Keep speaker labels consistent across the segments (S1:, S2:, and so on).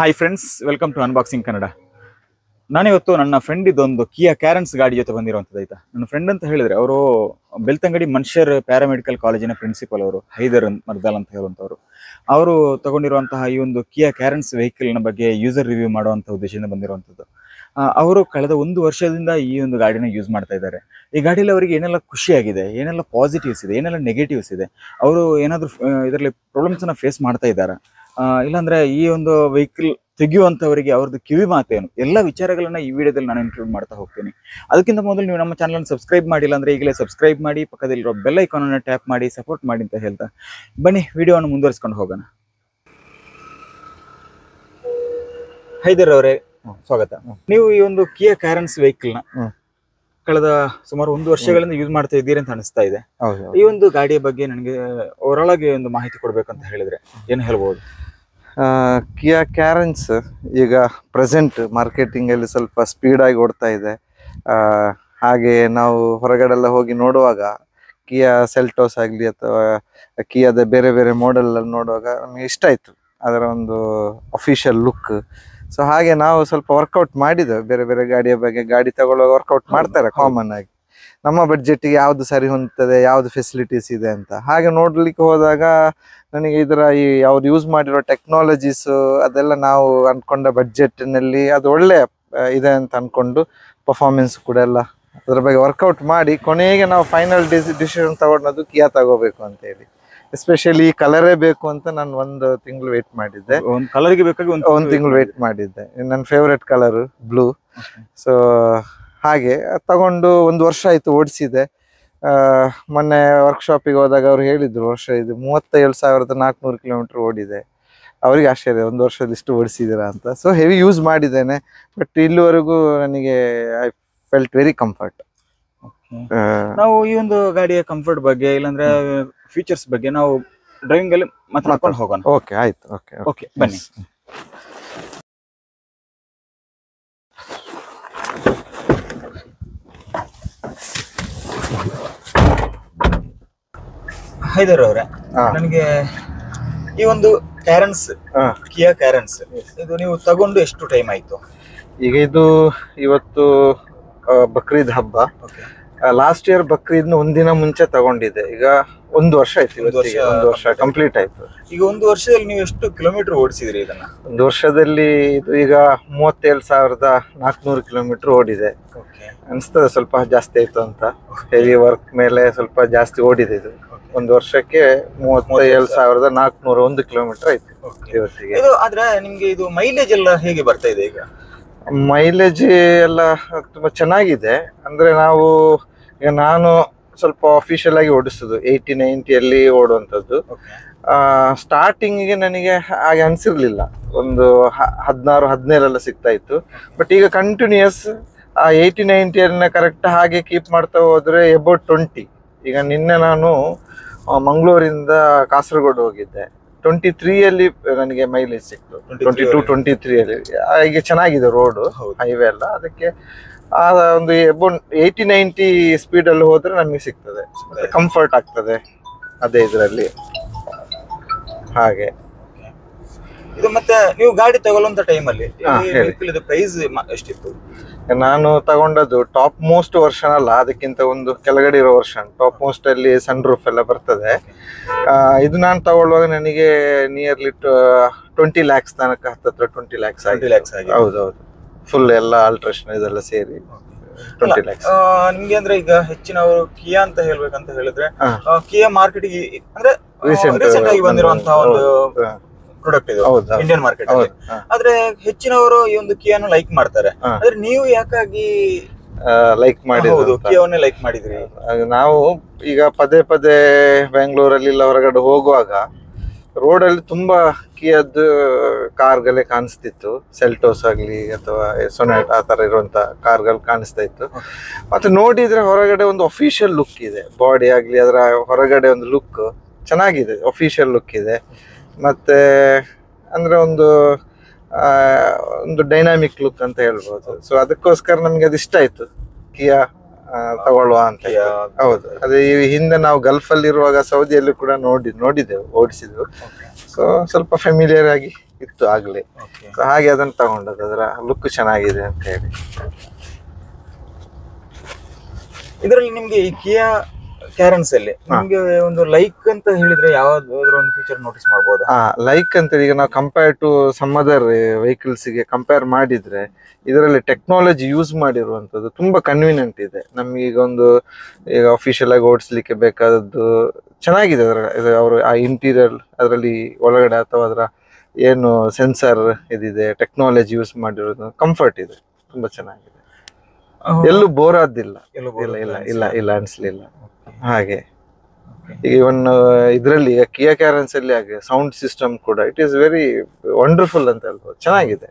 S1: Hi friends welcome to unboxing Kannada ನಾನಿವತ್ತು ನನ್ನ friend ಇದೊಂದು ಕಿಯಾ ಕ್ಯಾರೆನ್ಸ್ ಗಾಡಿ ಜೊತೆ ಬಂದಿರುವಂಥದ್ದು ಆಯ್ತಾ ನನ್ನ ಫ್ರೆಂಡ್ ಅಂತ ಹೇಳಿದ್ರೆ ಅವರು ಬೆಳ್ತಂಗಡಿ ಮನುಷ್ಯರ್ ಪ್ಯಾರಾಮೆಡಿಕಲ್ ಕಾಲೇಜಿನ ಪ್ರಿನ್ಸಿಪಲ್ ಅವರು ಹೈದರ್ ಮರ್ದಾಲ್ ಅಂತ ಹೇಳುವಂಥವ್ರು ಅವರು ತಗೊಂಡಿರುವಂತಹ ಈ ಒಂದು ಕಿಯಾ ಕ್ಯಾರೆನ್ಸ್ ವೆಹಿಕಲ್ನ ಬಗ್ಗೆ ಯೂಸರ್ ರಿವ್ಯೂ ಮಾಡುವಂಥ ಉದ್ದೇಶದಿಂದ ಬಂದಿರುವಂಥದ್ದು ಆ, ಅವರು ಕಳೆದ ಒಂದು ವರ್ಷದಿಂದ ಈ ಒಂದು ಗಾಡಿನ ಯೂಸ್ ಮಾಡ್ತಾ ಇದ್ದಾರೆ ಈ ಗಾಡಿಯಲ್ಲಿ ಅವರಿಗೆ ಏನೆಲ್ಲ ಖುಷಿಯಾಗಿದೆ ಏನೆಲ್ಲ ಪಾಸಿಟಿವ್ಸ್ ಇದೆ ಏನೆಲ್ಲ ನೆಗೆಟಿವ್ಸ್ ಇದೆ ಅವರು ಏನಾದರೂ ಇದರಲ್ಲಿ ಪ್ರಾಬ್ಲಮ್ಸನ್ನ ಫೇಸ್ ಮಾಡ್ತಾ ಇದ್ದಾರಾ ಆ, ಇಲ್ಲಾಂದ್ರೆ ಈ ಒಂದು ವೆಹಿಕಲ್ ತೆಗೆಯುವಂತವರಿಗೆ ಅವ್ರದ್ದು ಕಿವಿ ಮಾತೇನು ಎಲ್ಲ ವಿಚಾರಗಳನ್ನ ಈ ವಿಡಿಯೋದಲ್ಲಿ ನಾನು ಇನ್ಕ್ಲೂಡ್ ಮಾಡ್ತಾ ಹೋಗ್ತೀನಿ ಅದಕ್ಕಿಂತ ಮೊದಲು ನೀವು ನಮ್ಮ ಚಾನಲ್ ಸಬ್ಸ್ಕ್ರೈಬ್ ಮಾಡಿಲ್ಲ ಅಂದ್ರೆ ಈಗಲೇ ಸಬ್ಸ್ಕ್ರೈಬ್ ಮಾಡಿ ಪಕ್ಕದಲ್ಲಿರೋ ಬೆಲ್ ಐಕಾನ್ ಅನ್ನು ಟ್ಯಾಪ್ ಮಾಡಿ ಸಪೋರ್ಟ್ ಮಾಡಿ ಅಂತ ಹೇಳ್ತಾ ಬನ್ನಿ ವಿಡಿಯೋವನ್ನು ಮುಂದುವರಿಸ್ಕೊಂಡು ಹೋಗೋಣ ಹೈದರ್ ಅವರೇ ಸ್ವಾಗತ ನೀವು ಈ ಒಂದು ಕಿಯಾ ಕ್ಯಾರನ್ಸ್ ವೆಹಿಕಲ್ ನ
S2: ಹ್ಮ್.
S1: ಕಳೆದ ಸುಮಾರು ಒಂದು ವರ್ಷಗಳಿಂದ ಯೂಸ್ ಮಾಡ್ತಾ ಇದ್ದೀರಿ ಅಂತ ಅನಿಸ್ತಾ ಇದೆ
S2: ಹೌದು
S1: ಈ ಒಂದು ಗಾಡಿಯ ಬಗ್ಗೆ ನನಗೆ ಒರಳಾಗಿ ಒಂದು ಮಾಹಿತಿ ಕೊಡ್ಬೇಕಂತ ಹೇಳಿದ್ರೆ ಏನು ಹೇಳ್ಬೋದು
S2: ಕಿಯಾ ಕ್ಯಾರೆನ್ಸ್ ಈಗ ಪ್ರೆಸೆಂಟ್ ಮಾರ್ಕೆಟಿಂಗ್ ಅಲ್ಲಿ ಸ್ವಲ್ಪ ಸ್ಪೀಡ್ ಆಗಿ ಓಡ್ತಾ ಇದೆ ಆ, ಹಾಗೆ ನಾವು ಹೊರಗಡೆಲ್ಲ ಹೋಗಿ ನೋಡುವಾಗ ಕಿಯಾ ಸೆಲ್ಟೋಸ್ ಆಗಲಿ ಅಥವಾ ಕಿಯಾದ ಬೇರೆ ಬೇರೆ ಮಾಡೆಲ್ ಅಲ್ಲಿ ನೋಡುವಾಗ ನಮಗೆ ಇಷ್ಟ ಆಯ್ತು ಅದರ ಒಂದು ಅಫಿಷಿಯಲ್ ಲುಕ್ ಸೊ ಹಾಗೆ ನಾವು ಸ್ವಲ್ಪ ವರ್ಕೌಟ್ ಮಾಡಿದ್ದೇವೆ ಬೇರೆ ಬೇರೆ ಗಾಡಿಯ ಬಗ್ಗೆ ಗಾಡಿ ತಗೊಳ್ಳುವಾಗ ವರ್ಕೌಟ್
S1: ಹೌದು,
S2: ಮಾಡ್ತಾರೆ
S1: ಹೌದು.
S2: ಕಾಮನ್ ಆಗಿ ನಮ್ಮ ಬಡ್ಜೆಟ್ಗೆ ಯಾವ್ದು ಸರಿ ಹೊಂದ್ತದೆ ಯಾವ್ದು ಫೆಸಿಲಿಟೀಸ್ ಇದೆ ಅಂತ ಹಾಗೆ ನೋಡ್ಲಿಕ್ಕೆ ಹೋದಾಗ ನನಗೆ ಇದರ ಈ ಯಾವ್ದು ಯೂಸ್ ಮಾಡಿರೋ ಟೆಕ್ನಾಲಜೀಸ್ ಅದೆಲ್ಲ ನಾವು ಅನ್ಕೊಂಡ ಬಡ್ಜೆಟ್ ನಲ್ಲಿ ಅದು ಒಳ್ಳೆ ಆ, ಇದೆ ಅಂತ ಅನ್ಕೊಂಡು ಪರ್ಫಾರ್ಮೆನ್ಸ್ ಕೂಡ ಎಲ್ಲ ಅದ್ರ ಬಗ್ಗೆ ವರ್ಕೌಟ್ ಮಾಡಿ ಕೊನೆಗೆ ನಾವು ಫೈನಲ್ ಡಿಸಿಷನ್ ತಗೊಂಡದ್ದು ಕಿಯಾ ತಗೋಬೇಕು ಅಂತ ಹೇಳಿ ಎಸ್ಪೆಷಲಿ ಈ ಕಲರೇ ಬೇಕು ಅಂತ ನಾನು ಒಂದು ತಿಂಗಳು ವೇಟ್ ಮಾಡಿದ್ದೆ
S1: ಒಂದು ಕಲರ್ಗೆ ಬೇಕಾಗಿ ಒಂದು
S2: ಒಂದು ತಿಂಗಳು ವೇಟ್ ಮಾಡಿದ್ದೆ ನನ್ನ ಫೇವ್ರೆಟ್ ಕಲರ್ ಬ್ಲೂ ಸೊ ಹಾಗೆ ಅದ್ ತಗೊಂಡು ಒಂದು ವರ್ಷ ಆಯ್ತು ಓಡಿಸಿದೆ ಮೊನ್ನೆ ವರ್ಕ್ಶಾಪಿಗೆ ಹೋದಾಗ ಅವ್ರು ಹೇಳಿದ್ರು ವರ್ಷ ಇದು ಮೂವತ್ತೇಳು ಸಾವಿರದ ನಾಲ್ಕುನೂರು ಕಿಲೋಮೀಟರ್ ಓಡಿದೆ ಅವರಿಗೆ ಆಶ್ಚರ್ಯ ಒಂದು ವರ್ಷದಲ್ಲಿ ಇಷ್ಟು ಓಡಿಸಿದ್ದೀರಾ ಅಂತ ಸೊ ಹೆವಿ ಯೂಸ್ ಮಾಡಿದ್ದೇನೆ ಬಟ್ ಇಲ್ಲಿವರೆಗೂ ನನಗೆ ಐ ಫೆಲ್ಟ್ ವೆರಿ ಕಂಫರ್ಟ್
S1: ನಾವು ಈ ಒಂದು ಗಾಡಿಯ ಕಂಫರ್ಟ್ ಬಗ್ಗೆ ಇಲ್ಲಾಂದ್ರೆ ಫೀಚರ್ಸ್ ಬಗ್ಗೆ ನಾವು ಡ್ರೈವಿಂಗ್ ಅಲ್ಲಿ ಮಾತಾಡ್ಕೊಂಡು ಹೋಗೋಣ
S2: ಓಕೆ ಆಯ್ತು ಓಕೆ
S1: ಓಕೆ ಬನ್ನಿ ಹೈದರ್ ಅವರೇ
S2: ಹಾ.
S1: ನನಗೆ ಈ ಒಂದು ಕ್ಯಾರನ್ಸ್
S2: ಹಾ.
S1: ಕಿಯಾ ಕ್ಯಾರನ್ಸ್ ಇದು ನೀವು ತಗೊಂಡು ಎಷ್ಟು ಟೈಮ್ ಆಯ್ತು
S2: ಈಗ ಇದು ಇವತ್ತು ಆ, ಬಕ್ರೀದ್ ಹಬ್ಬ
S1: ಓಕೆ
S2: ಲಾಸ್ಟ್ ಇಯರ್ ಬಕ್ರೀದ್ನ ಒಂದಿನ ಮುಂಚೆ ತಗೊಂಡಿದ್ದೆ ಈಗ ಒಂದು ವರ್ಷ ಆಯ್ತು
S1: ಒಂದು
S2: ಇವತ್ತಿಗೆ
S1: ವರ್ಷ
S2: ಒಂದು ವರ್ಷ ಕಂಪ್ಲೀಟ್ ಆಯ್ತು
S1: ಈಗ ಒಂದು ವರ್ಷದಲ್ಲಿ ನೀವು ಎಷ್ಟು ಕಿಲೋಮೀಟರ್ ಓಡಿಸಿದ್ರಿ ಇದನ್ನ
S2: ಒಂದು ವರ್ಷದಲ್ಲಿ ಇದು ಈಗ ಮೂವತ್ತೇಳು ಸಾವಿರದ ನಾಲ್ಕುನೂರು ಕಿಲೋಮೀಟರ್ ಓಡಿದೆ
S1: ಓಕೆ
S2: ಅನಿಸ್ತದೆ ಸ್ವಲ್ಪ ಜಾಸ್ತಿ ಆಯ್ತು ಅಂತ ಹೆವಿ ವರ್ಕ್ ಮೇಲೆ ಸ್ವಲ್ಪ ಜಾಸ್ತಿ ಓಡಿದೆ ಇದು ಒಂದು ವರ್ಷಕ್ಕೆ ಮೂವತ್ತೇಳು ಸಾವಿರದ ನಾಲ್ಕುನೂರ ಒಂದು ಕಿಲೋಮೀಟರ್ ಆಯ್ತು ಇವತ್ತಿಗೆ
S1: ಇದು ಆದ್ರೆ ನಿಮ್ಗೆ ಇದು ಮೈಲೇಜ್ ಎಲ್ಲ ಹೇಗೆ ಬರ್ತಾ ಇದೆ ಈಗ
S2: ಮೈಲೇಜ್ ಎಲ್ಲ ತುಂಬಾ ಚೆನ್ನಾಗಿದೆ ಅಂದ್ರೆ ನಾವು ಈಗ ನಾನು ಸ್ವಲ್ಪ ಅಫಿಷಿಯಲ್ ಆಗಿ ಓಡಿಸೋದು ಏಯ್ಟಿ ನೈಂಟಿಯಲ್ಲಿ ಓಡುವಂಥದ್ದು ಸ್ಟಾರ್ಟಿಂಗಿಗೆ ನನಗೆ ಹಾಗೆ ಅನ್ಸಿರ್ಲಿಲ್ಲ ಒಂದು ಹ- ಹದಿನಾರು ಹದಿನೇಳೆಲ್ಲ ಸಿಗ್ತಾ ಇತ್ತು ಬಟ್ ಈಗ ಕಂಟಿನ್ಯೂಯಸ್ ಆ ಏಯ್ಟಿ ನೈಂಟಿಯನ್ನ ಕರೆಕ್ಟ್ ಹಾಗೆ ಕೀಪ್ ಮಾಡ್ತಾ ಹೋದ್ರೆ ಎಬೌಟ್ ಟ್ವೆಂಟಿ ಈಗ ನಿನ್ನೆ ನಾನು ಆ, ಮಂಗಳೂರಿಂದ ಕಾಸರಗೋಡು ಹೋಗಿದ್ದೆ ಟ್ವೆಂಟಿ ತ್ರೀಯಲ್ಲಿ ನನಗೆ ಮೈಲೇಜ್ ಸಿಕ್ತು
S1: 23
S2: ಟ್ವೆಂಟಿ ಟು ಟ್ವೆಂಟಿ ತ್ರೀಯಲ್ಲಿ ಈಗ ಚೆನ್ನಾಗಿದೆ ರೋಡು
S1: ಹೌದು.
S2: ಹೈವೇ ಎಲ್ಲ ಅದಕ್ಕೆ ಆ ಒಂದು ಎಬೌಟ್ ಏಯ್ಟಿ ನೈಂಟಿ ಸ್ಪೀಡಲ್ಲಿ ಹೋದ್ರೆ ನಮಗೆ ಸಿಗ್ತದೆ ಕಂಫರ್ಟ್ ಆಗ್ತದೆ ಅದೇ ಇದರಲ್ಲಿ ಹಾಗೆ
S1: ಇದು ಮತ್ತೆ ನೀವು ಗಾಡಿ ತಗೊಳ್ಳುವಂತ ಟೈಮಲ್ಲಿ
S2: ಹಾ, ಹೇಳಿ.
S1: ಇದು ಪ್ರೈಸ್ ಎಷ್ಟಿತ್ತು
S2: ನಾನು ತಗೊಂಡದ್ದು ಟಾಪ್ ಮೋಸ್ಟ್ ವರ್ಷನ್ ಅಲ್ಲ ಅದಕ್ಕಿಂತ ಒಂದು ಕೆಳಗಡೆ ಇರೋ ವರ್ಷನ್ ಟಾಪ್ ಮೋಸ್ಟ್ ಅಲ್ಲಿ ಸನ್ ರೂಫ್ ಎಲ್ಲ ಬರ್ತದೆ ಆ, ಇದು ನಾನು ತಗೊಳ್ಳುವಾಗ ನನಗೆ ನಿಯರ್ಲಿ ಟ್ವೆಂಟಿ ಲ್ಯಾಕ್ಸ್ ತನಕ ಹತ್ತತ್ರ ಟ್ವೆಂಟಿ ಲ್ಯಾಕ್ಸ್
S1: 20 lakhs ಆಗಿದೆ.
S2: ಹೌದೌದು ಫುಲ್ ಎಲ್ಲ ಆಲ್ಟ್ರೇಷನ್ ಇದೆಲ್ಲ ಸೇರಿ ಟ್ವೆಂಟಿ ಲ್ಯಾಕ್ಸ್
S1: ಆ, ನಿಮ್ಗೆ ಅಂದ್ರೆ ಈಗ ಹೆಚ್ಚಿನವರು ಕಿಯಾ ಅಂತ ಹೇಳ್ಬೇಕಂತ ಹೇಳಿದ್ರೆ
S2: ಹಾ.
S1: ಆ, ಕಿಯಾ ಮಾರ್ಕೆಟ್ಗೆ ಅಂದ್ರೆ
S2: Recent,
S1: ರೀಸೆಂಟ್ ಆಗಿ ಬಂದಿರುವಂತಹ ಒಂದು
S2: ಹೌದು.
S1: ಪ್ರಾಡಕ್ಟ್ ಇದು
S2: ಹೌದು, ಹೌದು.
S1: ಇಂಡಿಯನ್ ಮಾರ್ಕೆಟ್ ಅಲ್ಲಿ
S2: ಹೌದು ಹಾ.
S1: ಆದ್ರೆ ಹೆಚ್ಚಿನವರು ಈ ಒಂದು ಕಿಯಾನು ಲೈಕ್ ಮಾಡ್ತಾರೆ
S2: ಹಾ.
S1: ಆದ್ರೆ ನೀವು ಯಾಕಾಗಿ
S2: ಲೈಕ್ ಮಾಡಿದ್ದು
S1: ಹೌದು
S2: ಅಂತ.
S1: ಕಿಯಾವನ್ನೇ ಲೈಕ್ ಮಾಡಿದ್ರಿ
S2: ಹಾಗೆ ನಾವು ಈಗ ಪದೇ ಪದೇ ಬೆಂಗಳೂರಲ್ಲಿ ಇಲ್ಲ ಹೊರಗಡೆ ಹೋಗುವಾಗ ರೋಡಲ್ಲಿ ತುಂಬಾ ಕಿಯದ್ದು ಕಾರ್ಗಳೇ ಕಾಣಿಸ್ತಿತ್ತು ಸೆಲ್ಟೋಸ್ ಆಗಲಿ ಅಥವಾ ಸೊನೆಟ್ ಆ ಥರ ಇರುವಂತ ಕಾರ್ಗಳು ಕಾಣಿಸ್ತಾ ಇತ್ತು ಮತ್ತೆ ನೋಡಿದ್ರೆ ಹೊರಗಡೆ ಒಂದು ಅಫಿಷಿಯಲ್ ಲುಕ್ ಇದೆ ಬಾಡಿ ಆಗಲಿ ಅದರ ಹೊರಗಡೆ ಒಂದು ಲುಕ್ ಚೆನ್ನಾಗಿದೆ ಅಫಿಷಿಯಲ್ ಲುಕ್ ಇದೆ ಮತ್ತೆ ಅಂದ್ರೆ ಒಂದು ಆ, ಒಂದು ಡೈನಾಮಿಕ್ ಲುಕ್ ಅಂತ ಹೇಳ್ಬೋದು ಸೊ ಅದಕ್ಕೋಸ್ಕರ ನಮ್ಗೆ ಅದು ಇಷ್ಟ ಆಯ್ತು ಕಿಯಾ ಆ, ತಗೊಳ್ಳುವ ಅಂತ
S1: ಕಿಯಾ
S2: ಹೌದು ಅದೇ ಈ ಹಿಂದೆ ನಾವು ಗಲ್ಫ್ ಅಲ್ಲಿ ಇರುವಾಗ ಸೌದಿಯಲ್ಲೂ ಕೂಡ ನೋಡಿ ನೋಡಿದೆವು ಓಡಿಸಿದ್ವು ಸೊ ಸ್ವಲ್ಪ ಫೆಮಿಲಿಯರ್ ಆಗಿ ಇತ್ತು ಆಗ್ಲೇ
S1: ಓಕೆ
S2: So ಹಾಗೆ ಅದನ್ನ ತಗೊಂಡದ್ದು ಅದರ ಲುಕ್ ಚೆನ್ನಾಗಿದೆ ಅಂತ ಹೇಳಿ
S1: ಇದರಲ್ಲಿ ನಿಮ್ಗೆ ಈ ಕಿಯಾ ಕ್ಯಾರನ್ಸ್ ಅಲ್ಲಿ ನಿಮ್ಗೆ ಒಂದು ಲೈಕ್ ಅಂತ ಹೇಳಿದ್ರೆ ಯಾವ್ದಾದ್ರು ಒಂದು ಫೀಚರ್ ನೋಟಿಸ್ ಮಾಡಬಹುದು
S2: ಆ ಲೈಕ್ ಅಂತ ಈಗ ನಾವು compare to some other vehicles ಗೆ ಕಂಪೇರ್ ಮಾಡಿದ್ರೆ ಇದರಲ್ಲಿ ಟೆಕ್ನಾಲಜಿ ಯೂಸ್ ಮಾಡಿರುವಂತದ್ದು ತುಂಬಾ ಕನ್ವೀನಿಯಂಟ್ ಇದೆ ನಮ್ಗೆ ಈಗ ಒಂದು ಈಗ ಅಫಿಷಿಯಲ್ ಆಗಿ ಓಡಿಸ್ಲಿಕ್ಕೆ ಬೇಕಾದದ್ದು ಚೆನ್ನಾಗಿದೆ ಅದರ ಇದು ಅವರು ಆ ಇಂಟೀರಿಯರ್ ಅದರಲ್ಲಿ ಒಳಗಡೆ ಅಥವಾ ಅದರ ಏನು ಸೆನ್ಸರ್ ಇದಿದೆ ಟೆಕ್ನಾಲಜಿ ಯೂಸ್ ಮಾಡಿರೋದು ಕಂಫರ್ಟ್ ಇದೆ ತುಂಬಾ ಚೆನ್ನಾಗಿದೆ ಎಲ್ಲೂ ಬೋರ್ ಆದಿಲ್ಲ ಇಲ್ಲ ಇಲ್ಲ ಇಲ್ಲ ಇಲ್ಲ ಅನ್ಸ್ಲಿಲ್ಲ ಹಾಗೆ ಈಗ ಇವನ್ ಇದರಲ್ಲಿ ಕಿಯಾ ಕ್ಯಾರನ್ಸ್ ಅಲ್ಲಿ ಹಾಗೆ ಸೌಂಡ್ ಸಿಸ್ಟಮ್ ಕೂಡ ಇಟ್ ಈಸ್ ವೆರಿ ವಂಡರ್ಫುಲ್ ಅಂತ ಹೇಳ್ಬೋದು ಚೆನ್ನಾಗಿದೆ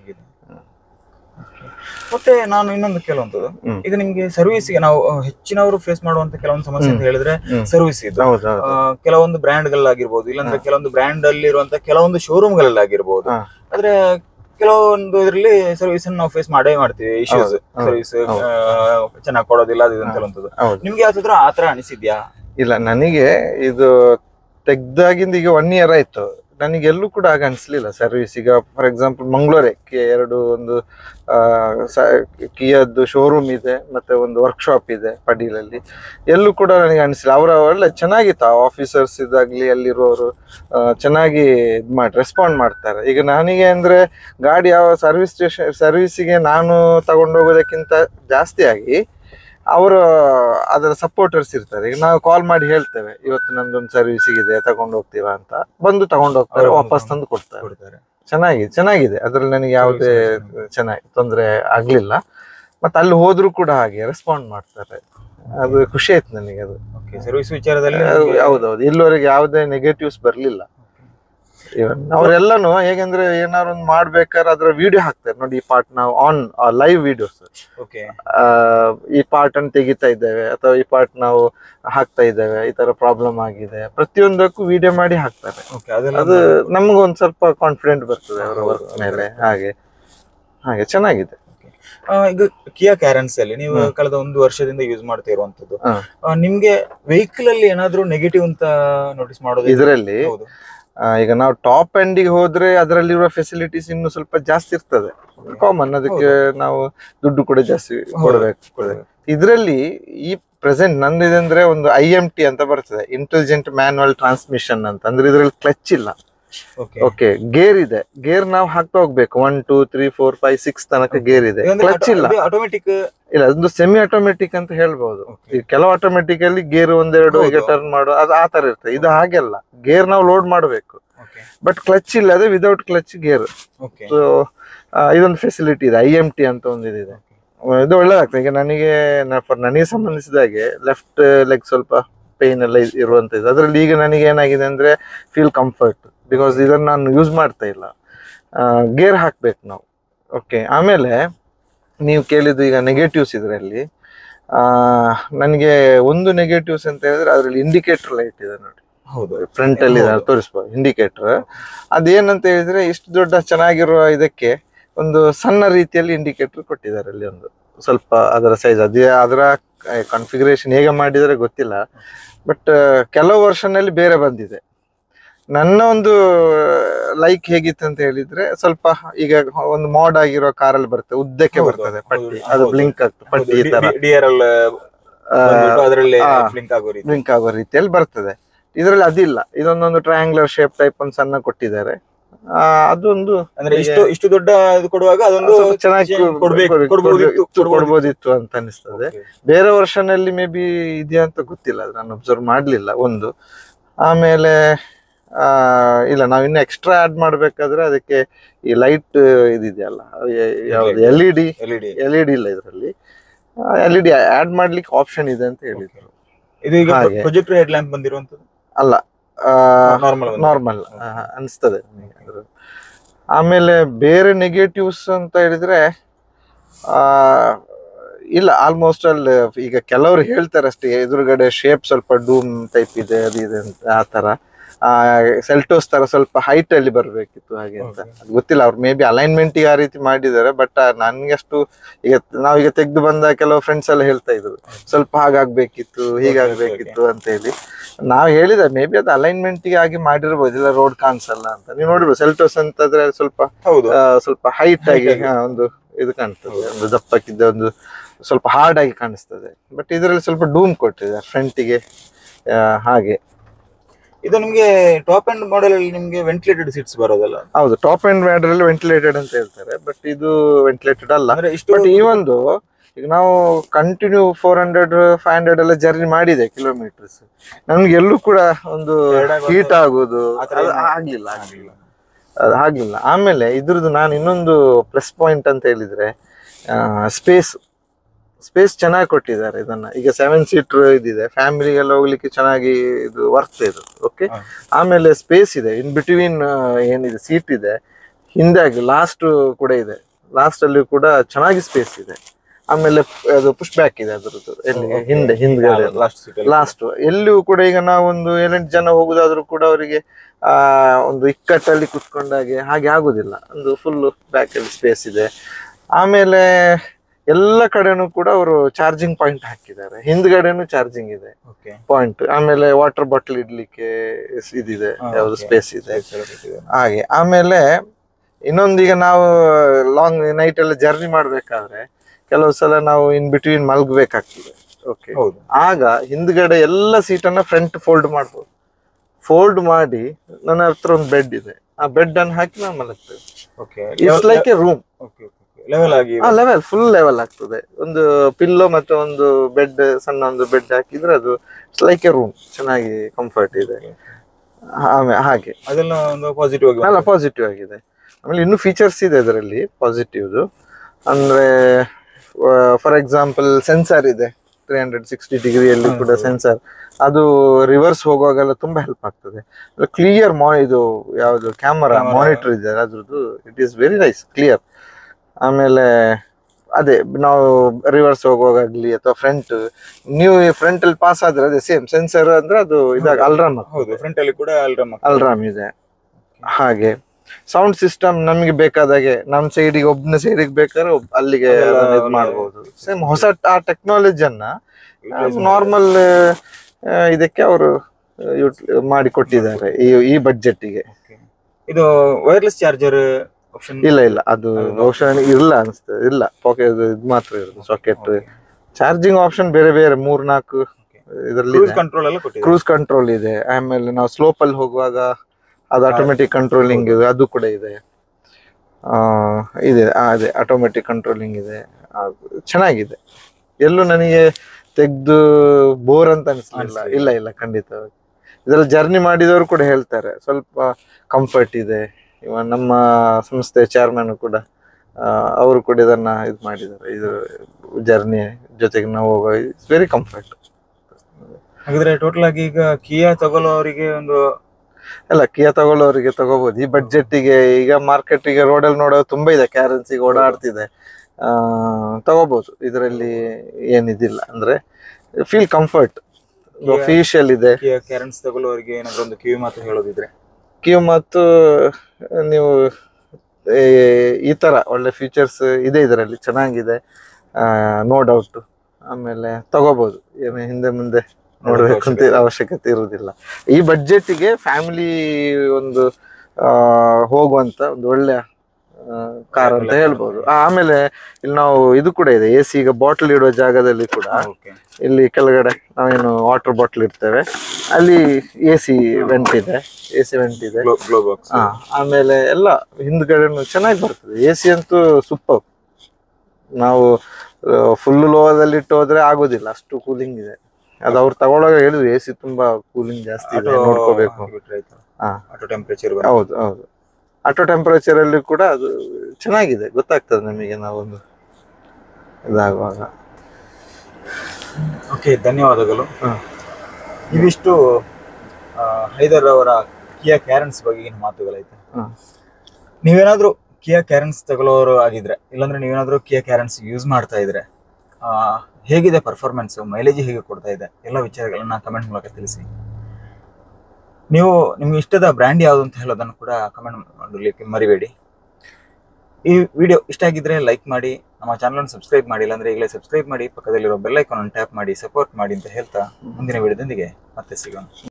S1: ಮತ್ತೆ ನಾನು ಇನ್ನೊಂದು ಕೆಲವೊಂದು
S2: ಹ್ಮ್.
S1: ಈಗ ನಿಮ್ಗೆ ಸರ್ವಿಸ್ ಗೆ ನಾವು ಅಹ್, ಹೆಚ್ಚಿನವರು ಫೇಸ್ ಮಾಡುವಂತ ಕೆಲವೊಂದು ಸಮಸ್ಯೆ ಅಂತ ಹೇಳಿದ್ರೆ
S2: ಹ್ಮ್.
S1: ಸರ್ವಿಸ್ ಇದು
S2: ಹೌದು
S1: ಆ, ಕೆಲವೊಂದು ಬ್ರ್ಯಾಂಡ್ ಗಳಾಗಿರ್ಬೋದು ಇಲ್ಲಾಂದ್ರೆ ಕೆಲವೊಂದು ಬ್ರ್ಯಾಂಡ್ ಅಲ್ಲಿ ಇರುವಂತ ಕೆಲವೊಂದು ಶೋರೂಮ್ ಗಳಲ್ಲಾಗಿರ್ಬೋದು
S2: ಹಾ.
S1: ಆದ್ರೆ ಕೆಲವೊಂದು ಇದರಲ್ಲಿ ಸರ್ವಿಸ್ ನಾವು ಫೇಸ್ ಮಾಡೇ ಮಾಡ್ತೀವಿ ಇಶ್ಯೂಸ್
S2: ಹೌದು, ಹೌದು,
S1: ಸರ್ವಿಸ್
S2: ಹೌದು.
S1: ಚೆನ್ನಾಗಿ ಕೊಡೋದಿಲ್ಲ ಅದು ಇದು ಅಂತ ಹೇಳುವಂಥದ್ದು
S2: ಹೌದು
S1: ನಿಮ್ಗೆ ಯಾವ್ದಾದ್ರು ಆತರ ಅನಿಸಿದ್ಯಾ
S2: ಇಲ್ಲ ನನಗೆ ಇದು ತೆಗ್ದಾಗಿಂದ ಈಗ ಒನ್ ಇಯರ್ ಆಯ್ತು ನನಗೆ ಎಲ್ಲೂ ಕೂಡ ಆಗ ಅನ್ಸ್ಲಿಲ್ಲ ಸರ್ವಿಸ್ ಈಗ ಫಾರ್ ಎಕ್ಸಾಂಪಲ್ ಮಂಗಳೂರೇ ಎರಡು ಒಂದು ಆ, ಸ- ಕಿಯದ್ದು ಶೋರೂಮ್ ಇದೆ ಮತ್ತೆ ಒಂದು ವರ್ಕ್ಶಾಪ್ ಇದೆ ಪಡೀಲಲ್ಲಿ ಎಲ್ಲೂ ಕೂಡ ನನಗೆ ಅನಿಸಿಲ್ಲ ಅವರ ಒಳ್ಳೆ ಚೆನ್ನಾಗಿತ್ತು ಆ ಆಫೀಸರ್ಸ್ ಇದಾಗ್ಲಿ ಅಲ್ಲಿರೋರು ಆ, ಚೆನ್ನಾಗಿ ಇದ್ ಮಾಡಿ ರೆಸ್ಪಾಂಡ್ ಮಾಡ್ತಾರೆ ಈಗ ನನಗೆ ಅಂದ್ರೆ ಗಾಡಿ ಯಾವ ಸರ್ವಿಸ್ ಸ್ಟೇಷನ್ ಸರ್ವಿಸಿಗೆ ನಾನು ತಗೊಂಡೋಗೋದಕ್ಕಿಂತ ಜಾಸ್ತಿ ಆಗಿ ಅವರು ಅದರ ಸಪೋರ್ಟರ್ಸ್ ಇರ್ತಾರೆ ಈಗ ನಾವು ಕಾಲ್ ಮಾಡಿ ಹೇಳ್ತೇವೆ ಇವತ್ತು ನಮ್ದೊಂದು ಸರ್ವಿಸ್ ಇದೆ ತಗೊಂಡು ಹೋಗ್ತೀರಾ ಅಂತ ಬಂದು ತಗೊಂಡು ಹೋಗ್ತಾರೆ
S1: ಅವ್ರು
S2: ವಾಪಸ್
S1: ಬಂದು
S2: ತಂದು ಕೊಡ್ತಾರೆ
S1: ಕೊಡ್ತಾರೆ
S2: ಚೆನ್ನಾಗಿದೆ ಚೆನ್ನಾಗಿದೆ ಅದ್ರಲ್ಲಿ ನನಗೆ ಯಾವುದೇ ಚೆನ್ನಾಗಿ ತೊಂದರೆ ಆಗ್ಲಿಲ್ಲ ಮತ್ತೆ ಅಲ್ಲಿ ಹೋದ್ರು ಕೂಡ ಹಾಗೆ ರೆಸ್ಪಾಂಡ್ ಮಾಡ್ತಾರೆ ಅದು ಖುಷಿ ಆಯ್ತು ನನಗೆ ಅದು
S1: ಓಕೆ ಸರ್ವಿಸ್ ವಿಚಾರದಲ್ಲಿ
S2: ಹೌದು- ಹೌದೌದು ಇಲ್ಲಿವರೆಗೆ ಯಾವುದೇ ನೆಗೆಟಿವ್ಸ್ ಬರ್ಲಿಲ್ಲ ಇವನ್ ಅವರೆಲ್ಲನು ಹೇಗೆಂದ್ರೆ ಏನಾದ್ರು ಒಂದು ಮಾಡ್ಬೇಕಾದ್ರೆ ಅದ್ರ ವಿಡಿಯೋ ಹಾಕ್ತಾರೆ ನೋಡಿ ಈ ಪಾರ್ಟ್ ನಾವು ಆನ್ ಲೈವ್ ವಿಡಿಯೋಸ್
S1: ಓಕೆ
S2: ಈ ಪಾರ್ಟ್ ಅನ್ನು ತೆಗಿತಾ ಇದ್ದೇವೆ ಅಥವಾ ಈ ಪಾರ್ಟ್ ನಾವು ಹಾಕ್ತಾ ಇದ್ದೇವೆ ಈ ತರ ಪ್ರಾಬ್ಲಮ್ ಆಗಿದೆ ಪ್ರತಿಯೊಂದಕ್ಕೂ ವಿಡಿಯೋ ಮಾಡಿ ಹಾಕ್ತಾರೆ
S1: ಓಕೆ ಅದೆಲ್ಲ
S2: ಅದು ನಮ್ಗೊಂದ್ ಸ್ವಲ್ಪ ಕಾನ್ಫಿಡೆಂಟ್ ಬರ್ತದೆ ಅವರ ವರ್ಕ್ ಮೇಲೆ ಹಾಗೆ ಹಾಗೆ ಚೆನ್ನಾಗಿದೆ
S1: ಆ, ಈಗ ಕಿಯಾ ಕ್ಯಾರನ್ಸ್ ಅಲ್ಲಿ ನೀವು ಕಳೆದ ಒಂದು ವರ್ಷದಿಂದ ಯೂಸ್ ಮಾಡ್ತಾ ಇರುವಂತದ್ದು
S2: ಹ.
S1: ಆ, ನಿಮ್ಗೆ ವೆಹಿಕಲ್ ಅಲ್ಲಿ ಏನಾದ್ರೂ ನೆಗೆಟಿವ್ ಅಂತ ನೋಟಿಸ್ ಮಾಡೋದು
S2: ಇದರಲ್ಲಿ
S1: ಹೌದು
S2: ಈಗ ನಾವು ಟಾಪ್ ಎಂಡಿಗೆ ಹೋದ್ರೆ ಅದರಲ್ಲಿರುವ ಫೆಸಿಲಿಟೀಸ್ ಇನ್ನು ಸ್ವಲ್ಪ ಜಾಸ್ತಿ ಇರ್ತದೆ ಕಾಮನ್ ಅದಕ್ಕೆ ನಾವು ದುಡ್ಡು ಕೂಡ ಜಾಸ್ತಿ ಕೊಡಬೇಕು ಇದರಲ್ಲಿ ಈ ಪ್ರೆಸೆಂಟ್ ನಂದು ಇದಂದ್ರೆ ಒಂದು ಐ ಎಂ ಟಿ ಅಂತ ಬರ್ತದೆ ಇಂಟೆಲಿಜೆಂಟ್ ಮ್ಯಾನುವಲ್ ಟ್ರಾನ್ಸ್ಮಿಷನ್ ಅಂತ ಅಂದ್ರೆ ಇದ್ರಲ್ಲಿ ಕ್ಲಚ್ ಇಲ್ಲ
S1: ಓಕೆ
S2: ಓಕೆ ಗೇರ್ ಇದೆ ಗೇರ್ ನಾವು ಹಾಕ್ತಾ ಹೋಗ್ಬೇಕು one two three four five six ತನಕ ಗೇರ್ ಇದೆ ಕ್ಲಚ್ ಇಲ್ಲ
S1: ಆಟೋಮೆಟಿಕ್
S2: ಇಲ್ಲ ಅದೊಂದು ಸೆಮಿ ಆಟೋಮೆಟಿಕ್ ಅಂತ ಹೇಳ್ಬಹುದು
S1: Okay.
S2: ಈ ಕೆಲವು ಆಟೋಮೆಟಿಕ್ ಅಲ್ಲಿ ಗೇರ್ ಒಂದೆರಡು ಈಗ
S1: ಹೌದು.
S2: ಟರ್ನ್ ಮಾಡೋ ಅದು ಆ ತರ ಇರ್ತದೆ ಇದು ಹಾಗೆಲ್ಲ ಗೇರ್ ನಾವು ಲೋಡ್ ಮಾಡಬೇಕು
S1: ಓಕೆ
S2: ಬಟ್ ಕ್ಲಚ್ ಇಲ್ಲದೆ without clutch gear
S1: okay
S2: so ಇದೊಂದು ಫೆಸಿಲಿಟಿ ಇದೆ ಐ ಎಂ ಟಿ ಅಂತ ಒಂದು ಇದಿದೆ ಇದು ಒಳ್ಳೇದಾಗ್ತದೆ ಈಗ ನನಗೆ ಫಾರ್ ನನಗೆ ಸಂಬಂಧಿಸಿದ ಹಾಗೆ ಲೆಫ್ಟ್ ಲೆಗ್ ಸ್ವಲ್ಪ ಪೇನ್ ಎಲ್ಲ ಇ- ಇರುವಂತದ್ದು ಅದರಲ್ಲಿ ಈಗ ನನಗೆ ಏನಾಗಿದೆ ಅಂದ್ರೆ ಫೀಲ್ ಕಂಫರ್ಟ್ ಬಿಕಾಸ್ ಇದನ್ನ ನಾನು ಯೂಸ್ ಮಾಡ್ತಾ ಇಲ್ಲ ಗೇರ್ ಹಾಕ್ಬೇಕು ನಾವು ಓಕೆ ಆಮೇಲೆ ನೀವು ಕೇಳಿದ್ದು ಈಗ ನೆಗೆಟಿವ್ಸ್ ಇದರಲ್ಲಿ ನನಗೆ ಒಂದು ನೆಗೆಟಿವ್ಸ್ ಅಂತ ಹೇಳಿದ್ರೆ ಅದರಲ್ಲಿ ಇಂಡಿಕೇಟರ್ ಲೈಟ್ ಇದೆ ನೋಡಿ
S1: ಹೌದು
S2: ಫ್ರಂಟ್ ಅಲ್ಲಿ
S1: ಹೌದು.
S2: ತೋರಿಸ್ಬೋದು ಇಂಡಿಕೇಟರ್ ಅದೇನಂತ ಹೇಳಿದ್ರೆ ಇಷ್ಟು ದೊಡ್ಡ ಚೆನ್ನಾಗಿರುವ ಇದಕ್ಕೆ ಒಂದು ಸಣ್ಣ ರೀತಿಯಲ್ಲಿ ಇಂಡಿಕೇಟರ್ ಕೊಟ್ಟಿದ್ದಾರೆ ಅಲ್ಲಿ ಒಂದು ಸ್ವಲ್ಪ ಅದರ ಸೈಜ್ ಅದೇ ಅದರ ಕಾನ್ಫಿಗರೇಷನ್ ಹೇಗೆ ಮಾಡಿದರೆ ಗೊತ್ತಿಲ್ಲ ಬಟ್ ಕೆಲವು ವರ್ಷನಲ್ಲಿ ಬೇರೆ ಬಂದಿದೆ ನನ್ನ ಒಂದು ಲೈಕ್ ಹೇಗಿತ್ತು ಅಂತ ಹೇಳಿದ್ರೆ ಸ್ವಲ್ಪ ಈಗ ಒಂದು ಮಾಡ್ ಆಗಿರೋ ಕಾರಲ್ಲಿ ಬರ್ತದೆ ಉದ್ದಕ್ಕೆ
S1: ಹೌದು,
S2: ಬರ್ತದೆ
S1: ಹೌದು,
S2: ಪಟ್ಟಿ ಅದು
S1: ಹೌದು.
S2: ಬ್ಲಿಂಕ್ ಆಗ್ತದೆ ಪಟ್ಟಿ ಈ ತರ
S1: ಡಿ ಆರ್ ಎಲ್ ಅದರಲ್ಲಿ
S2: ಆ,
S1: ಬ್ಲಿಂಕ್ ಆಗೋ ರೀತಿ
S2: ಬ್ಲಿಂಕ್ ಆಗೋ ರೀತಿಯಲ್ಲಿ ಬರ್ತದೆ ಇದರಲ್ಲಿ ಅದಿಲ್ಲ ಇದೊಂದೊಂದು ಟ್ರಯಾಂಗ್ಯುಲರ್ ಶೇಪ್ ಟೈಪ್ ಒಂದು ಸಣ್ಣ ಕೊಟ್ಟಿದ್ದಾರೆ ಆ, ಅದೊಂದು
S1: ಅಂದ್ರೆ ಇಷ್ಟು ಇಷ್ಟು ದೊಡ್ಡ ಇದು ಕೊಡುವಾಗ ಅದೊಂದು
S2: ಸ್ವಲ್ಪ ಚೆನ್ನಾಗಿ
S1: change ಕೊಡ್ಬೇಕು
S2: ಕೊಡ್-
S1: ಕೊಡ್ಬೋದಿತ್ತು
S2: ಕೊಡ್ಬೋದಿತ್ತು ಕೊಡ್ಬೋದಿತ್ತು ಅಂತ ಅನಿಸ್ತದೆ
S1: Okay.
S2: ಬೇರೆ ವರ್ಷನಲ್ಲಿ ಮೇ ಬಿ ಇದೆಯಾ ಅಂತ ಗೊತ್ತಿಲ್ಲ ಅದು ನಾನು ಅಬ್ಸರ್ವ್ ಮಾಡ್ಲಿಲ್ಲ ಒಂದು ಆಮೇಲೆ ಆ ಇಲ್ಲ ನಾವು ಇನ್ನು ಎಕ್ಸ್ಟ್ರಾ ಆಡ್ ಮಾಡ್ಬೇಕಾದ್ರೆ ಅದಕ್ಕೆ ಈ ಲೈಟ್ ಇದಿದೆಯಲ್ಲ ಯಾವ್ದು L E D
S1: LED.
S2: L E D ಇಲ್ಲ ಇದರಲ್ಲಿ ಎಲ್ ಇ ಡಿ ಆಡ್ ಮಾಡ್ಲಿಕ್ಕೆ ಆಪ್ಷನ್ ಇದೆ ಅಂತ ಹೇಳಿದ್ರು
S1: ಇದು ಈಗ
S2: ಹಾಗೆ.
S1: ಪ್ರೊಜೆಕ್ಟರ್ ಹೆಡ್ ಲ್ಯಾಂಪ್ ಬಂದಿರುವಂತದ್ದು
S2: ಅಲ್ಲ
S1: ನಾರ್ಮಲ್
S2: ನಾರ್ಮಲ್ ಅನಿಸ್ತದೆ ನನಗೆ ಅದು. ಆಮೇಲೆ ಬೇರೆ ನೆಗೆಟಿವ್ಸ್ ಅಂತ ಹೇಳಿದ್ರೆ ಆ ಇಲ್ಲ ಆಲ್ಮೋಸ್ಟ್ ಅಲ್ಲಿ ಈಗ ಕೆಲವರು ಹೇಳ್ತಾರೆ ಅಷ್ಟೇ ಎದುರುಗಡೆ ಶೇಪ್ ಸ್ವಲ್ಪ ಡೂಮ್ ಟೈಪ್ ಇದೆ ಅದು ಇದೆ ಅಂತ ಆ ತರ ಸೆಲ್ಟೋಸ್ ತರ ಸ್ವಲ್ಪ ಹೈಟ್ ಅಲ್ಲಿ ಬರ್ಬೇಕಿತ್ತು ಹಾಗೆ ಅಂತ
S1: Okay.
S2: ಅದ್ ಗೊತ್ತಿಲ್ಲ ಅವ್ರು ಮೇ ಬಿ ಅಲೈನ್ಮೆಂಟ್ ಆ ರೀತಿ ಮಾಡಿದ್ದಾರೆ ಬಟ್ ನನ್ಗೆ ಅಷ್ಟು ಈಗ ನಾವೀಗ ತೆಗೆದು ಬಂದ ಕೆಲವು ಫ್ರೆಂಡ್ಸ್ ಎಲ್ಲ ಹೇಳ್ತಾ ಇದ್ರು ಸ್ವಲ್ಪ ಹಾಗಾಗ್ಬೇಕಿತ್ತು ಹೀಗಾಗ್ಬೇಕಿತ್ತು ಅಂತ ಹೇಳಿ ನಾವ್ ಹೇಳಿದ ಮೇ ಬಿ ಅದು ಅಲೈನ್ಮೆಂಟ್ ಗೆ ಆಗಿ ಮಾಡಿರ್ಬೋದು ಇಲ್ಲ ರೋಡ್ ಕಾಣಿಸಲ್ಲ ಅಂತ ನೀವು ನೋಡಿರ್ಬೋದು ಸೆಲ್ಟೋಸ್ ಅಂತಂದ್ರೆ ಸ್ವಲ್ಪ
S1: ಹೌದು
S2: ಆ, ಸ್ವಲ್ಪ ಹೈಟ್ ಆಗಿ
S1: ಆಗಿ.
S2: ಹಾ, ಒಂದು ಇದು ಕಾಣ್ತದೆ ಒಂದು ದಪ್ಪಕ್ಕಿದ್ದ ಒಂದು ಸ್ವಲ್ಪ ಹಾರ್ಡ್ ಆಗಿ ಕಾಣಿಸ್ತದೆ ಬಟ್ ಇದರಲ್ಲಿ ಸ್ವಲ್ಪ ಡೂಮ್ ಕೊಟ್ಟಿದೆ ಫ್ರಂಟಿಗೆ ಹಾಗೆ
S1: ಇದು ನಿಮ್ಗೆ ಟಾಪ್ ಅಂಡ್ ಮಾಡೆಲ್ ಅಲ್ಲಿ ನಿಮ್ಗೆ ವೆಂಟಿಲೇಟೆಡ್ ಸೀಟ್ಸ್ ಬರೋದಲ್ಲ
S2: ಹೌದು ಟಾಪ್ ಅಂಡ್ ಅಲ್ಲಿ ವೆಂಟಿಲೇಟೆಡ್ ಅಂತ ಹೇಳ್ತಾರೆ ಬಟ್ ಇದು ವೆಂಟಿಲೇಟೆಡ್ ಅಲ್ಲ
S1: ಅಂದ್ರೆ ಇಷ್ಟು
S2: ಬಟ್ ಈ ಒಂದು ಈಗ ನಾವು continue four hundred five hundred ಎಲ್ಲ ಜರ್ನಿ ಮಾಡಿದೆ ಕಿಲೋಮೀಟರ್ಸ್ ನಮ್ಗೆ ಎಲ್ಲೂ ಕೂಡ ಒಂದು
S1: ಎರಡಾಗುವಂತ-
S2: ಹೀಟ್ ಆಗೋದು
S1: ಆ ಥರ
S2: ಅದು
S1: ಏನು-
S2: ಆಗ್ಲಿಲ್ಲ ಆಗ್ಲಿಲ್ಲ ಅದು ಆಗ್ಲಿಲ್ಲ ಆಮೇಲೆ ಇದ್ರದ್ದು ನಾನು ಇನ್ನೊಂದು ಪ್ಲಸ್ ಪಾಯಿಂಟ್ ಅಂತ ಹೇಳಿದ್ರೆ ಸ್ಪೇಸ್ ಸ್ಪೇಸ್ ಚೆನ್ನಾಗಿ ಕೊಟ್ಟಿದ್ದಾರೆ ಇದನ್ನ ಈಗ ಸೆವೆನ್ ಸೀಟರ್ ಇದಿದೆ ಫ್ಯಾಮಿಲಿಗೆಲ್ಲ ಹೋಗ್ಲಿಕ್ಕೆ ಚೆನ್ನಾಗಿ ಇದು ವರ್ತ್ ಇದು ಓಕೆ
S1: ಹಾ.
S2: ಆಮೇಲೆ ಸ್ಪೇಸ್ ಇದೆ ಇನ್ ಬಿಟ್ವೀನ್ ಏನಿದೆ ಸೀಟ್ ಇದೆ ಹಿಂದೆ ಆಗಿ ಲಾಸ್ಟ್ ಕೂಡ ಇದೆ ಲಾಸ್ಟ್ ಅಲ್ಲಿ ಕೂಡ ಚೆನ್ನಾಗಿ ಸ್ಪೇಸ್ ಇದೆ ಆಮೇಲೆ ಅದು ಪುಷ್ ಬ್ಯಾಕ್ ಇದೆ ಅದ್ರದ್ದು ಎಲ್ಲಿ
S1: Okay.
S2: ಹಿಂದೆ ಹಿಂದ್ಗಡೆ
S1: ಲಾಸ್ಟ್ ಸೀಟ್
S2: ಲಾಸ್ಟ್ ಎಲ್ಲಿಯೂ ಕೂಡ ಈಗ ನಾವೊಂದು ಏಳೆಂಟು ಜನ ಹೋಗುದಾದ್ರೂ ಕೂಡ ಅವರಿಗೆ ಆ ಒಂದು ಇಕ್ಕಟ್ಟಲ್ಲಿ ಕುತ್ಕೊಂಡಾಗೆ ಹಾಗೆ ಆಗುದಿಲ್ಲ ಒಂದು ಫುಲ್ ಬ್ಯಾಕ್ ಅಲ್ಲಿ ಸ್ಪೇಸ್ ಇದೆ ಆಮೇಲೆ ಎಲ್ಲ ಕಡೆನೂ ಕೂಡ ಅವರು ಚಾರ್ಜಿಂಗ್ ಪಾಯಿಂಟ್ ಹಾಕಿದ್ದಾರೆ ಹಿಂದ್ಗಡೆನೂ ಚಾರ್ಜಿಂಗ್ ಇದೆ
S1: ಓಕೆ
S2: ಪಾಯಿಂಟ್ ಆಮೇಲೆ ವಾಟರ್ ಬಾಟಲ್ ಇಡ್ಲಿಕ್ಕೆ ಸ್- ಇದಿದೆ ಯಾವ್ದು ಸ್ಪೇಸ್ ಇದೆ ಹಾಗೆ ಆಮೇಲೆ ಇನ್ನೊಂದು ಈಗ ನಾವು ಲಾಂಗ್ ನೈಟ್ ಎಲ್ಲ ಜರ್ನಿ ಮಾಡ್ಬೇಕಾದ್ರೆ ಕೆಲವು ಸಲ ನಾವು ಇನ್ ಬಿಟ್ವೀನ್ ಮಲ್ಗಬೇಕಾಗ್ತದೆ ಓಕೆ
S1: ಹೌದು
S2: ಆಗ ಹಿಂದ್ಗಡೆ ಎಲ್ಲ ಸೀಟನ್ನ ಫ್ರಂಟ್ ಫೋಲ್ಡ್ ಮಾಡ್ಬೋದು ಫೋಲ್ಡ್ ಮಾಡಿ ನನ್ನ ಹತ್ರ ಒಂದು ಬೆಡ್ ಇದೆ ಆ ಬೆಡ್ ಅನ್ನು ಹಾಕಿ ನಾನು ಮಲಗ್ತೇವೆ
S1: okay
S2: it's like a room
S1: okay level ಆಗಿ
S2: ಆ ಲೆವೆಲ್ ಫುಲ್ ಲೆವೆಲ್ ಆಗ್ತದೆ ಒಂದು ಪಿಲ್ಲೋ ಮತ್ತೆ ಒಂದು ಬೆಡ್ ಸಣ್ಣ ಒಂದು ಬೆಡ್ ಹಾಕಿದ್ರೆ ಅದು ಇಟ್ಸ್ ಲೈಕ್ ಎ ರೂಮ್ ಚೆನ್ನಾಗಿ ಕಂಫರ್ಟ್ ಇದೆ ಆಮೇಲೆ ಹಾಗೆ
S1: ಅದೆಲ್ಲ ಒಂದು ಪಾಸಿಟಿವ್ ಆಗಿ
S2: ಅಲ್ಲ ಪಾಸಿಟಿವ್ ಆಗಿದೆ ಆಮೇಲೆ ಇನ್ನೂ ಫೀಚರ್ಸ್ ಇದೆ ಇದರಲ್ಲಿ ಪಾಸಿಟಿವ್ದು ಅಂದ್ರೆ ಫಾರ್ ಎಕ್ಸಾಂಪಲ್ ಸೆನ್ಸಾರ್ ಇದೆ ತ್ರೀ ಹಂಡ್ರೆಡ್ ಸಿಕ್ಸ್ಟಿ ಡಿಗ್ರಿಯಲ್ಲಿ ಕೂಡ
S1: ಹೌದು.
S2: ಸೆನ್ಸಾರ್ ಅದು ರಿವರ್ಸ್ ಹೋಗುವಾಗೆಲ್ಲ ತುಂಬಾ ಹೆಲ್ಪ್ ಆಗ್ತದೆ ಕ್ಲಿಯರ್ ಮಾ ಇದು ಯಾವುದು ಕ್ಯಾಮರಾ
S1: Camera.
S2: ಮಾನಿಟರ್ ಇದೆ ಅದ್ರದ್ದು it is very nice clear ಆಮೇಲೆ ಅದೇ ನಾವು ರಿವರ್ಸ್ ಹೋಗುವಾಗಲಿ ಅಥವಾ ಫ್ರಂಟ್ ನೀವು ಫ್ರಂಟ್ ಅಲ್ಲಿ ಪಾಸ್ ಆದ್ರೆ ಅದೇ ಸೇಮ್ ಸೆನ್ಸರ್ ಅಂದ್ರೆ ಅದು ಇದಾಗ ಅಲ್ರಾಮ್
S1: ಹೌದು ಫ್ರಂಟ್ ಅಲ್ಲಿ ಕೂಡ ಅಲ್ರಮ್
S2: ಅಲ್ರಾಮ್ ಇದೆ ಹಾಗೆ ಸೌಂಡ್ ಸಿಸ್ಟಮ್ ನಮಗೆ ಬೇಕಾದಾಗೆ ನಮ್ ಸೈಡಿಗೆ ಒಬ್ಬನ ಸೈಡಿಗೆ ಬೇಕಾದ್ರೆ ಒಬ್- ಅಲ್ಲಿಗೆ
S1: ಅದೆಲ್ಲ
S2: ಅದನ್ನ ಇದ್
S1: ಒಳ್ಳೆ-
S2: ಮಾಡ್ಬೋದು ಸೇಮ್ ಹೊಸ ಆ ಟೆಕ್ನಾಲಜಿಯನ್ನ ನಾರ್ಮಲ್ ಇದಕ್ಕೆ ಅವರು ಮಾಡಿ ಕೊಟ್ಟಿದ್ದಾರೆ ಈ ಈ ಬಡ್ಜೆಟ್ಗೆ
S1: ಇದು ವೈರ್ಲೆಸ್ ಚಾರ್ಜರ್ ಆಪ್ಷನ್
S2: ಇಲ್ಲ ಇಲ್ಲ ಅದು ಆಪ್ಷನ್ ಇಲ್ಲ ಅನಿಸ್ತದೆ ಇಲ್ಲ ಪಾಕೆಟ್ ಇದು ಮಾತ್ರ ಇರೋದು ಸಾಕೆಟ್ ಚಾರ್ಜಿಂಗ್ ಆಪ್ಷನ್ ಬೇರೆ ಬೇರೆ ಮೂರ್ ನಾಲ್ಕು ಇದರಲ್ಲಿ
S1: ಕ್ರೂಸ್ ಕಂಟ್ರೋಲ್ ಎಲ್ಲ ಕೊಟ್ಟಿದೆ
S2: ಕ್ರೂಸ್ ಕಂಟ್ರೋಲ್ ಇದೆ ಆಮೇಲೆ ನಾವು ಸ್ಲೋಪ್ ಅಲ್ಲಿ ಹೋಗುವಾಗ ಅದು ಆಟೋಮೆಟಿಕ್ ಕಂಟ್ರೋಲಿಂಗ್ ಇದೆ ಅದು ಕೂಡ ಇದೆ ಆ, ಇದೆ ಆ, ಅದೇ ಆಟೋಮೆಟಿಕ್ ಕಂಟ್ರೋಲಿಂಗ್ ಇದೆ ಆ, ಚೆನ್ನಾಗಿದೆ ಎಲ್ಲೂ ನನಗೆ ತೆಗ್ದು ಬೋರ್ ಅಂತ ಅನಿಸ್ಲಿಲ್ಲ
S1: ಅನ್ಸ್ಲಿಲ್ಲ.
S2: ಇಲ್ಲ ಇಲ್ಲ ಖಂಡಿತ ಇದರಲ್ಲಿ ಜರ್ನಿ ಮಾಡಿದವರು ಕೂಡ ಹೇಳ್ತಾರೆ ಸ್ವಲ್ಪ ಕಂಫರ್ಟ್ ಇದೆ ಇವ ನಮ್ಮ ಸಂಸ್ಥೆ ಚೇರ್ಮನ್ ಕೂಡ ಆ, ಅವರು ಕೂಡ ಇದನ್ನ ಇದು ಮಾಡಿದ್ದಾರೆ ಇದು ಜರ್ನಿ ಜೊತೆಗೆ ನಾವು ಹೋಗುವ ಇಟ್ಸ್ ವೆರಿ ಕಂಫರ್ಟ್
S1: ಹಾಗಾದ್ರೆ ಟೋಟಲ್ ಆಗಿ ಈಗ ಕಿಯಾ ತಗೊಳ್ಳೋರಿಗೆ ಒಂದು
S2: ಅಲ್ಲ ಕಿಯಾ ತಗೊಳ್ಳೋರಿಗೆ ತಗೋಬಹುದು ಈ ಬಡ್ಜೆಟ್ಟಿಗೆ ಈಗ ಮಾರ್ಕೆಟಿಗೆ ರೋಡಲ್ಲಿ ನೋಡೋದು ತುಂಬಾ ಇದೆ ಕ್ಯಾರೆನ್ಸಿಗೆ ಓಡಾಡ್ತಿದೆ ಆ ತಗೋಬಹುದು ಇದರಲ್ಲಿ ಏನಿದಿಲ್ಲ ಅಂದ್ರೆ ಫೀಲ್ ಕಂಫರ್ಟ್
S1: ಈಗ-
S2: ಫಿಶಿಯಲ್ ಇದೆ
S1: ಕಿಯಾ ಕ್ಯಾರೆನ್ಸ್ ತಗೊಳ್ಳೋರಿಗೆ ಏನಾದ್ರು ಒಂದು ಕಿವಿ ಮಾತು ಹೇಳೋದಿದ್ರೆ
S2: ಕ್ಯೂ ಮತ್ತು ನೀವು ಈ ಈ ತರ ಒಳ್ಳೆ ಫೀಚರ್ಸ್ ಇದೆ ಇದರಲ್ಲಿ ಚೆನ್ನಾಗಿದೆ ನೋ ಡೌಟ್ ಆಮೇಲೆ ತಗೋಬಹುದು ಏನು ಹಿಂದೆ ಮುಂದೆ ನೋಡ್ಬೇಕು ಅಂತ ಅವಶ್ಯಕತೆ ಇರುವುದಿಲ್ಲ ಈ ಬಡ್ಜೆಟ್ಗೆ ಫ್ಯಾಮಿಲಿ ಒಂದು ಆ, ಹೋಗುವಂತ ಒಂದು ಒಳ್ಳೆ ಕಾರ್ ಅಂತ ಹೇಳ್ಬೋದು ಆಮೇಲೆ ಇಲ್ಲಿ ನಾವು ಇದು ಕೂಡ ಇದೆ ಎ ಸಿ ಈಗ ಬಾಟಲ್ ಇಡುವ ಜಾಗದಲ್ಲಿ ಕೂಡ
S1: ಓಕೆ
S2: ಇಲ್ಲಿ ಕೆಳಗಡೆ ನಾವೇನು ವಾಟರ್ ಬಾಟಲ್ ಇಡ್ತೇವೆ ಅಲ್ಲಿ ಎ ಸಿ ವೆಂಟ್ ಇದೆ ಎ ಸಿ ವೆಂಟ್ ಇದೆ
S1: ಗ್ಲೋ ಬಾಕ್ಸ್
S2: ಹಾ ಆಮೇಲೆ ಎಲ್ಲ ಹಿಂದ್ಗಡೆನು ಚೆನ್ನಾಗಿ ಬರ್ತದೆ ಎ ಸಿ ಅಂತೂ ಸೂಪರ್ ನಾವು ಫುಲ್ ಲೋದಲ್ಲಿ ಇಟ್ಟು ಹೋದ್ರೆ ಆಗೋದಿಲ್ಲ ಅಷ್ಟು ಕೂಲಿಂಗ್ ಇದೆ ಅದು ಅವ್ರು ತಗೊಳ್ಳೋವಾಗ ಹೇಳಿದ್ರು ಎ ಸಿ ತುಂಬಾ ಕೂಲಿಂಗ್ ಜಾಸ್ತಿ ಇದೆ ನೋಡ್ಕೋಬೇಕು ಹಾ.
S1: ಆಟೋ ಟೆಂಪರೇಚರ್
S2: ಹೌದು ಹೌದು ಆಟೋ ಟೆಂಪರೇಚರ್ ಅಲ್ಲಿ ಕೂಡ ಅದು ಚೆನ್ನಾಗಿದೆ ಗೊತ್ತಾಗ್ತದೆ ನಮಗೆ ನಾವೊಂದು ಇದಾಗುವಾಗ
S1: ಓಕೆ ಧನ್ಯವಾದಗಳು
S2: ಹಾ.
S1: ಇವಿಷ್ಟು ಆ, ಹೈದರ್ ಅವರ ಕಿಯಾ ಕ್ಯಾರೆನ್ಸ್ ಬಗೆಗಿನ ಮಾತುಗಳಾಯ್ತು
S2: ಹಾ.
S1: ನೀವೇನಾದ್ರೂ ಕಿಯಾ ಕ್ಯಾರೆನ್ಸ್ ತಗೊಳ್ಳೋರು ಆಗಿದ್ರೆ ಇಲ್ಲಾಂದ್ರೆ ನೀವೇನಾದ್ರೂ ಕಿಯಾ ಕ್ಯಾರೆನ್ಸ್ ಯೂಸ್ ಮಾಡ್ತಾ ಇದ್ರೆ ಆ, ಹೇಗಿದೆ ಪರ್ಫಾರ್ಮೆನ್ಸ್ ಮೈಲೇಜ್ ಹೇಗೆ ಕೊಡ್ತಾ ಇದೆ ಎಲ್ಲ ವಿಚಾರಗಳನ್ನ ಕಮೆಂಟ್ ಮೂಲಕ ತಿಳಿಸಿ ನೀವು ನಿಮ್ಗೆ ಇಷ್ಟದ ಬ್ರ್ಯಾಂಡ್ ಯಾವುದು ಅಂತ ಹೇಳೋದನ್ನು ಕೂಡ ಕಮೆಂಟ್ ಮಾಡಲಿಕ್ಕೆ ಮರಿಬೇಡಿ ಈ ವಿಡಿಯೋ ಇಷ್ಟ ಆಗಿದ್ರೆ ಲೈಕ್ ಮಾಡಿ ನಮ್ಮ ಚಾನಲ್ ಸಬ್ಸ್ಕ್ರೈಬ್ ಮಾಡಿಲ್ಲ ಅಂದ್ರೆ ಈಗಲೇ ಸಬ್ಸ್ಕ್ರೈಬ್ ಮಾಡಿ ಪಕ್ಕದಲ್ಲಿರೋ ಬೆಲ್ ಐಕಾನ್ ಟ್ಯಾಪ್ ಮಾಡಿ ಸಪೋರ್ಟ್ ಮಾಡಿ ಅಂತ ಹೇಳ್ತಾ ಮುಂದಿನ ವಿಡಿಯೋದೊಂದಿಗೆ ಮತ್ತೆ ಸಿಗೋಣ